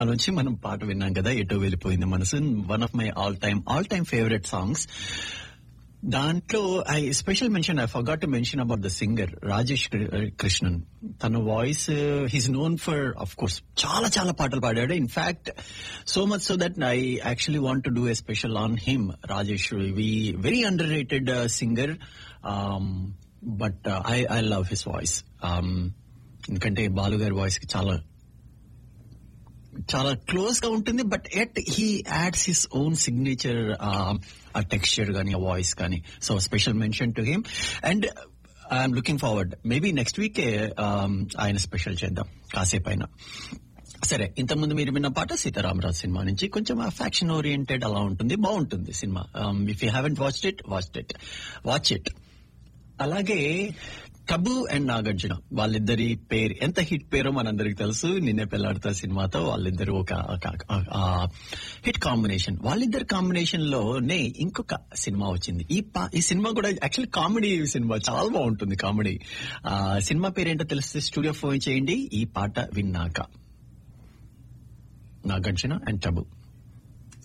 నుంచి మనం పాట విన్నాం కదా ఎటో వెళ్ళిపోయింది మనసు one of my all time all time favourite songs దాంట్లో I special mention I forgot to mention about the singer Rajesh Krishnan తన voice he's known for of course చాలా చాలా పాటలు పాడాడు in fact so much so that I actually want to do a special on him Rajesh we very underrated singer but I I love his voice ఎందుకంటే బాలు గారి voice కి చాలా చాలా close గా ఉంటుంది but at he adds his own signature ఆ texture గానీ ఆ వాయిస్ కానీ so special mention to him and I'm looking forward maybe next వీకే ఆయన స్పెషల్ చేద్దాం కాసేపు అయినా సరే ఇంతకుముందు మీరు విన్న పాట సీతారామరాజు సినిమా నుంచి కొంచెం ఫ్యాక్షన్ ఓరియంటెడ్ అలా ఉంటుంది బాగుంటుంది cinema if you haven't watched it watch it watch it అలాగే టబు అండ్ నాగార్జున వాళ్ళిద్దరి పేరు ఎంత హిట్ పేరో మనందరికి తెలుసు నిన్నే పెళ్లాడతా సినిమాతో వాళ్ళిద్దరు ఒక హిట్ కాంబినేషన్ వాళ్ళిద్దరు కాంబినేషన్ లోనే ఇంకొక సినిమా వచ్చింది ఈ ఈ సినిమా కూడా యాక్చువల్లీ కామెడీ సినిమా చాలా బాగుంటుంది కామెడీ సినిమా పేరేంటో తెలిస్తే స్టూడియో ఫోన్ చేయండి ఈ పాట విన్నాక నాగార్జున అండ్ టబు